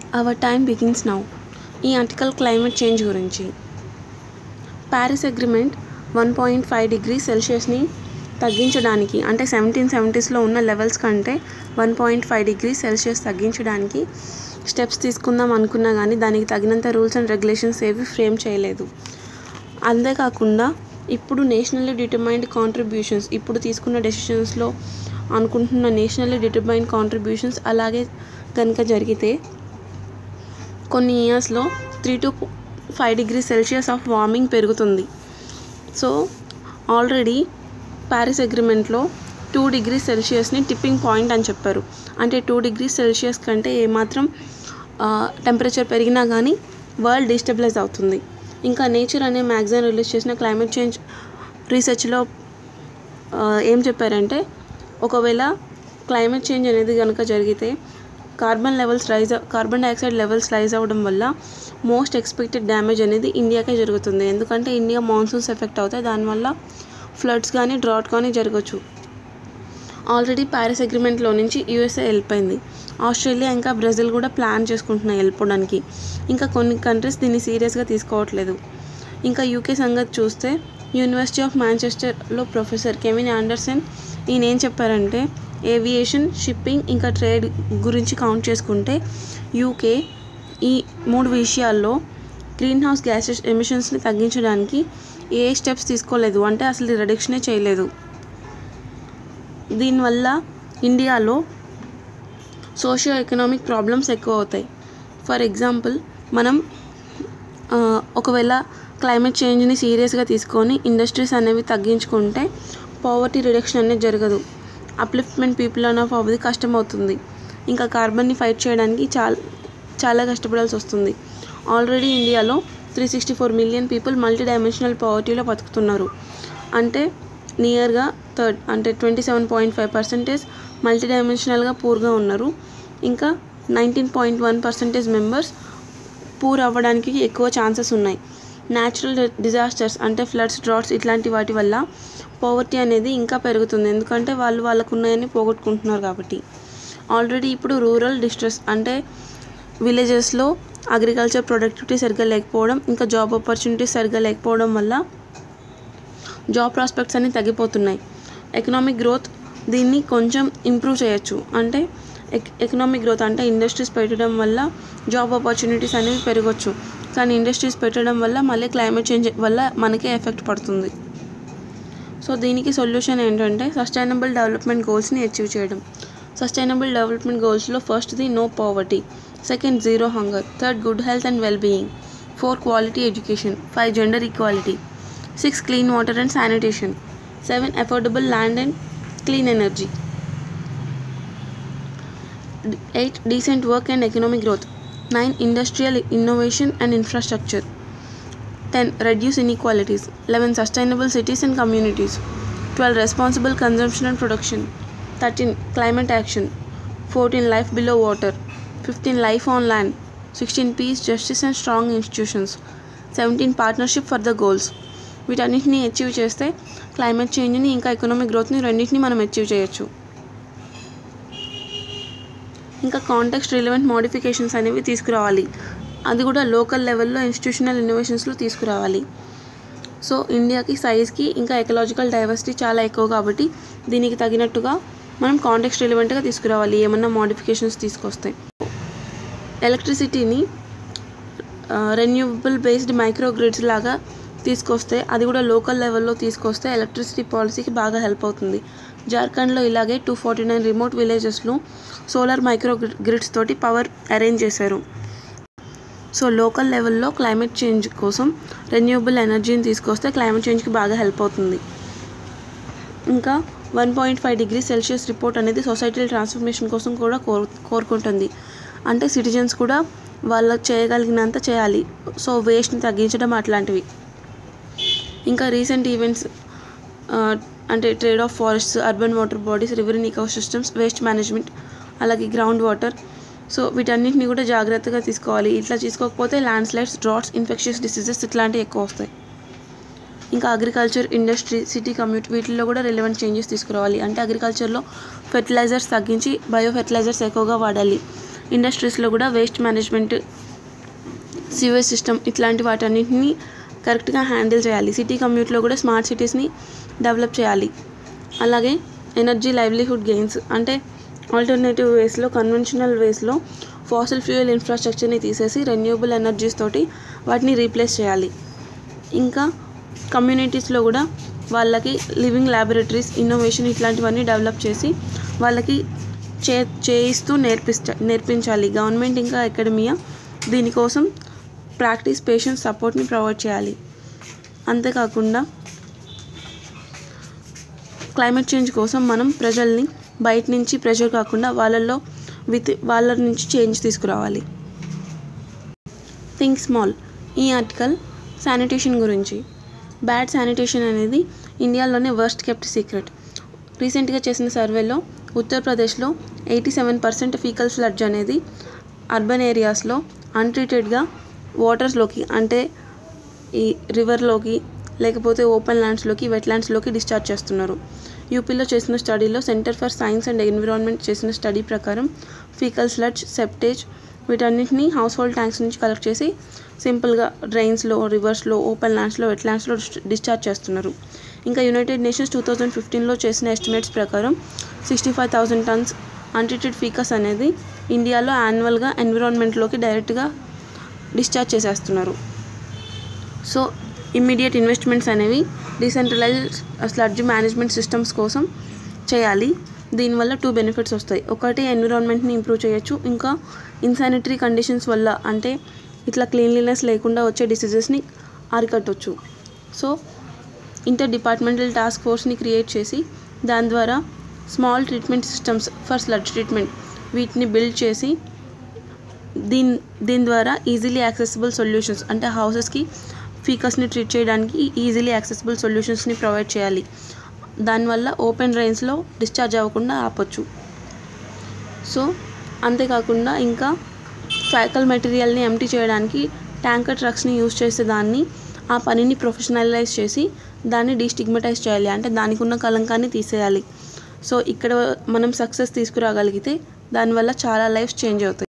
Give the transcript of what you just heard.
hour time begins now ఈ article climate change గురించి Paris agreement one point five degree సెల్సియస్ని తగ్గించడానికి అంటే సెవెంటీన్ సెవెంటీస్లో ఉన్న లెవెల్స్ కంటే one point five degree Celsius తగ్గించడానికి స్టెప్స్ తీసుకుందాం అనుకున్నా కానీ దానికి తగినంత రూల్స్ అండ్ రెగ్యులేషన్స్ ఏవి ఫ్రేమ్ చేయలేదు అంతేకాకుండా ఇప్పుడు నేషనల్లీ డిటర్మైన్డ్ కాంట్రిబ్యూషన్స్ ఇప్పుడు తీసుకున్న డెసిషన్స్లో అనుకుంటున్న నేషనల్లీ డిటర్మైన్డ్ కాంట్రిబ్యూషన్స్ అలాగే కనుక జరిగితే కొన్ని ఇయర్స్లో three to five degree Celsius of warming పెరుగుతుంది సో ఆల్రెడీ ప్యారిస్ అగ్రిమెంట్లో టూ డిగ్రీ సెల్సియస్ని టిప్పింగ్ పాయింట్ అని చెప్పారు అంటే టూ డిగ్రీ సెల్సియస్ కంటే ఏమాత్రం టెంపరేచర్ పెరిగినా కానీ వరల్డ్ డిస్టెబిలైజ్ అవుతుంది ఇంకా నేచర్ అనే మ్యాగజైన్ రిలీజ్ చేసిన క్లైమేట్ చేంజ్ రీసెర్చ్లో ఏం చెప్పారంటే ఒకవేళ క్లైమేట్ చేంజ్ అనేది కనుక జరిగితే carbon levels rise carbon dioxide levels rise అవ్వడం వల్ల మోస్ట్ ఎక్స్పెక్టెడ్ డ్యామేజ్ అనేది ఇండియాకే జరుగుతుంది ఎందుకంటే ఇండియా మాన్సూన్స్ ఎఫెక్ట్ అవుతాయి దానివల్ల ఫ్లడ్స్ కానీ డ్రాట్ కానీ జరగచ్చు ఆల్రెడీ ప్యారిస్ అగ్రిమెంట్లో నుంచి యూఎస్ఏ వెళ్ళిపోయింది ఆస్ట్రేలియా ఇంకా బ్రెజిల్ కూడా ప్లాన్ చేసుకుంటున్నాయి వెళ్ళిపోవడానికి ఇంకా కొన్ని కంట్రీస్ దీన్ని సీరియస్గా తీసుకోవట్లేదు ఇంకా యూకే సంగతి చూస్తే యూనివర్సిటీ ఆఫ్ మాంచెస్టర్లో ప్రొఫెసర్ కెవిన్ ఆండర్సన్ ఈయన ఏం చెప్పారంటే ఏవియేషన్ షిప్పింగ్ ఇంకా ట్రేడ్ గురించి కౌంట్ చేసుకుంటే యూకే ఈ మూడు విషయాల్లో గ్రీన్ హౌస్ గ్యాసెస్ ఎమిషన్స్ని తగ్గించడానికి ఏ స్టెప్స్ తీసుకోలేదు అంటే అసలు రిడక్షనే చేయలేదు దీనివల్ల ఇండియాలో సోషియో ఎకనామిక్ ప్రాబ్లమ్స్ ఎక్కువ అవుతాయి ఫర్ ఎగ్జాంపుల్ మనం ఒకవేళ క్లైమేట్ చేంజ్ని సీరియస్గా తీసుకొని ఇండస్ట్రీస్ అనేవి తగ్గించుకుంటే పావర్టీ రిడక్షన్ అనేది జరగదు అప్లిఫ్ట్మెంట్ పీపుల్ అన్ ఆఫ్ అవ్వది కష్టం అవుతుంది ఇంకా కార్బన్ని ఫైట్ చేయడానికి చాలా చాలా కష్టపడాల్సి వస్తుంది ఆల్రెడీ ఇండియాలో three sixty four million people multi dimensional పావర్టీలో బతుకుతున్నారు అంటే నియర్గా థర్డ్ అంటే twenty seven point five percentage multi డైమెన్షనల్గా పూర్గా ఉన్నారు ఇంకా nineteen point one percentage members poor అవ్వడానికి ఎక్కువ ఛాన్సెస్ ఉన్నాయి న్యాచురల్ డిజాస్టర్స్ అంటే ఫ్లడ్స్ డ్రాట్స్ ఇట్లాంటి వాటి వల్ల పవర్టీ అనేది ఇంకా పెరుగుతుంది ఎందుకంటే వాళ్ళు వాళ్ళకు ఉన్నాయని పోగొట్టుకుంటున్నారు కాబట్టి ఆల్రెడీ ఇప్పుడు రూరల్ డిస్ట్రెస్ అంటే విలేజెస్లో అగ్రికల్చర్ ప్రొడక్టివిటీ సరిగ్గా లేకపోవడం ఇంకా జాబ్ ఆపర్చునిటీస్ సరిగ్గా లేకపోవడం వల్ల జాబ్ ప్రాస్పెక్ట్స్ అన్నీ తగ్గిపోతున్నాయి ఎకనామిక్ గ్రోత్ దీన్ని కొంచెం ఇంప్రూవ్ చేయొచ్చు అంటే ఎక్ ఎకనామిక్ గ్రోత్ అంటే ఇండస్ట్రీస్ పెట్టడం వల్ల జాబ్ ఆపర్చునిటీస్ అనేవి పెరగచ్చు కానీ ఇండస్ట్రీస్ పెట్టడం వల్ల మళ్ళీ క్లైమేట్ చేంజ్ వల్ల మనకే ఎఫెక్ట్ పడుతుంది సో దీనికి సొల్యూషన్ ఏంటంటే సస్టైనబుల్ డెవలప్మెంట్ గోల్స్ని అచీవ్ చేయడం సస్టైనబుల్ డెవలప్మెంట్ గోల్స్లో ఫస్ట్ది no poverty second zero hunger third good health and well being four quality education five gender equality six clean water and sanitation seven affordable land and clean energy eight decent work and economic growth nine industrial innovation and infrastructure ten reduce inequalities eleven sustainable cities and communities twelve responsible consumption and production thirteen climate action fourteen life below water fifteen life on land sixteen peace justice and strong institutions seventeen partnership for the goals వీటన్నిటిని achieve చేస్తే climate చేంజ్ని ఇంకా economic గ్రోత్ని రెండింటిని మనం achieve చేయొచ్చు ఇంకా context relevant modifications అనేవి తీసుకురావాలి అది కూడా లోకల్ లెవెల్లో ఇన్స్టిట్యూషనల్ ఇన్నోవేషన్స్లో తీసుకురావాలి సో ఇండియాకి సైజ్కి ఇంకా ఎకలాజికల్ డైవర్సిటీ చాలా ఎక్కువ కాబట్టి దీనికి తగినట్టుగా మనం కాంటెక్స్ట్ రిలవెంట్గా తీసుకురావాలి ఏమన్నా మోడిఫికేషన్స్ తీసుకొస్తే ఎలక్ట్రిసిటీని రెన్యూవబుల్ బేస్డ్ మైక్రో గ్రిడ్స్ లాగా తీసుకొస్తే అది కూడా లోకల్ లెవెల్లో తీసుకొస్తే ఎలక్ట్రిసిటీ పాలసీకి బాగా హెల్ప్ అవుతుంది జార్ఖండ్లో ఇలాగే టూ ఫార్టీ నైన్ రిమోట్ విలేజెస్లో సోలార్ మైక్రో గ్రిడ్స్ తోటి పవర్ అరేంజ్ చేశారు సో లోకల్ లెవెల్లో క్లైమేట్ చేంజ్ కోసం రెన్యూవబుల్ ఎనర్జీని తీసుకొస్తే క్లైమేట్ చేంజ్కి బాగా హెల్ప్ అవుతుంది ఇంకా one point five degree celsius report అనేది సొసైటల్ ట్రాన్స్ఫర్మేషన్ కోసం కూడా కోరు కోరుకుంటుంది అంటే సిటిజన్స్ కూడా వాళ్ళకి చేయగలిగినంత చేయాలి సో వేస్ట్ని తగ్గించడం అట్లాంటివి ఇంకా రీసెంట్ ఈవెంట్స్ అంటే trade off forests urban water bodies river ecosystems waste management అలాగే గ్రౌండ్ వాటర్ సో వీటన్నిటిని కూడా జాగ్రత్తగా తీసుకోవాలి ఇట్లా తీసుకోకపోతే landslides droughts infections diseases ఇట్లాంటివి ఎక్కువ వస్తాయి ఇంకా అగ్రికల్చర్ ఇండస్ట్రీ సిటీ కమ్యూట్ వీటిల్లో కూడా రిలవెంట్ చేంజెస్ తీసుకురావాలి అంటే అగ్రికల్చర్లో ఫెర్టిలైజర్స్ తగ్గించి బయో ఫెర్టిలైజర్స్ ఎక్కువగా వాడాలి ఇండస్ట్రీస్లో కూడా వేస్ట్ మేనేజ్మెంట్ సివేజ్ సిస్టమ్ ఇట్లాంటి వాటన్నిటిని కరెక్ట్గా హ్యాండిల్ చేయాలి సిటీ కమ్యూట్లో కూడా స్మార్ట్ సిటీస్ని డెవలప్ చేయాలి అలాగే ఎనర్జీ లైవ్లీహుడ్ గెయిన్స్ అంటే ఆల్టర్నేటివ్ వేస్లో కన్వెన్షనల్ వేస్లో ఫాసిల్ ఫ్యూయల్ ఇన్ఫ్రాస్ట్రక్చర్ని తీసేసి రెన్యూబుల్ ఎనర్జీస్ తోటి వాటిని రీప్లేస్ చేయాలి ఇంకా కమ్యూనిటీస్లో కూడా వాళ్ళకి లివింగ్ ల్యాబొరేటరీస్ ఇన్నోవేషన్ ఇట్లాంటివన్నీ డెవలప్ చేసి వాళ్ళకి చే చేయిస్తూ నేర్పిస్తా నేర్పించాలి గవర్నమెంట్ ఇంకా అకాడమియా దీనికోసం ప్రాక్టీస్ పేషెంట్స్ సపోర్ట్ని ప్రొవైడ్ చేయాలి అంతేకాకుండా క్లైమేట్ చేంజ్ కోసం మనం ప్రజల్ని బయట నుంచి ప్రెషర్ కాకుండా వాళ్ళల్లో విత్ వాళ్ళ నుంచి చేంజ్ తీసుకురావాలి థింక్ స్మాల్ ఈ ఆర్టికల్ శానిటేషన్ గురించి బ్యాడ్ శానిటేషన్ అనేది ఇండియాలోనే వర్స్ట్ కెప్ట్ సీక్రెట్ రీసెంట్గా చేసిన సర్వేలో ఉత్తరప్రదేశ్లో eighty seven percent faecal sludge అనేది అర్బన్ ఏరియాస్లో అన్ట్రీటెడ్గా వాటర్స్లోకి అంటే ఈ రివర్లోకి లేకపోతే ఓపెన్ ల్యాండ్స్లోకి వెట్లాండ్స్లోకి డిశ్చార్జ్ చేస్తున్నారు యూపీలో చేసిన స్టడీలో centre for science and environment చేసిన స్టడీ ప్రకారం ఫీకల్ స్లడ్జ్ సెప్టేజ్ వీటన్నిటిని హౌస్ హోల్డ్ ట్యాంక్స్ నుంచి కలెక్ట్ చేసి సింపుల్గా డ్రైన్స్లో రివర్స్లో ఓపెన్ ల్యాండ్స్లో వెట్లాండ్స్లో డిశ్చార్జ్ చేస్తున్నారు ఇంకా యునైటెడ్ నేషన్స్ టూ థౌజండ్ ఫిఫ్టీన్లో చేసిన ఎస్టిమేట్స్ ప్రకారం sixty five thousand tons untreated faeces అనేది ఇండియాలో యాన్యువల్గా ఎన్విరాన్మెంట్లోకి డైరెక్ట్గా డిశ్చార్జ్ చేసేస్తున్నారు సో ఇమ్మీడియట్ ఇన్వెస్ట్మెంట్స్ అనేవి డీసెంట్రలైజ్ స్లడ్జ్ మేనేజ్మెంట్ సిస్టమ్స్ కోసం చేయాలి దీనివల్ల టూ బెనిఫిట్స్ వస్తాయి ఒకటి ఎన్విరాన్మెంట్ని ఇంప్రూవ్ చేయొచ్చు ఇంకా ఇన్సానిటరీ కండిషన్స్ వల్ల అంటే ఇట్లా క్లీన్లీనెస్ లేకుండా వచ్చే డిసీజెస్ని అరికట్టవచ్చు సో ఇంటర్ డిపార్ట్మెంటల్ టాస్క్ ఫోర్స్ని క్రియేట్ చేసి దాని ద్వారా small treatment systems for sludge treatment వీటిని బిల్డ్ చేసి దీని దీని ద్వారా ఈజీలీ యాక్సెసిబుల్ సొల్యూషన్స్ అంటే హౌసెస్కి ఫీకస్ని ట్రీట్ చేయడానికి ఈజీలీ యాక్సెసిబుల్ సొల్యూషన్స్ని ప్రొవైడ్ చేయాలి దానివల్ల ఓపెన్ డ్రైన్స్లో డిశ్చార్జ్ అవ్వకుండా ఆపొచ్చు సో అంతేకాకుండా ఇంకా ఫైకల్ మెటీరియల్ని ఎంటీ చేయడానికి ట్యాంకర్ ట్రక్స్ని యూజ్ చేసే దాన్ని ఆ పనిని ప్రొఫెషనలైజ్ చేసి దాన్ని డీస్టిగ్మటైజ్ చేయాలి అంటే దానికి ఉన్న కలంకాన్ని తీసేయాలి సో ఇక్కడ మనం సక్సెస్ తీసుకురాగలిగితే దానివల్ల చాలా లైఫ్స్ చేంజ్ అవుతాయి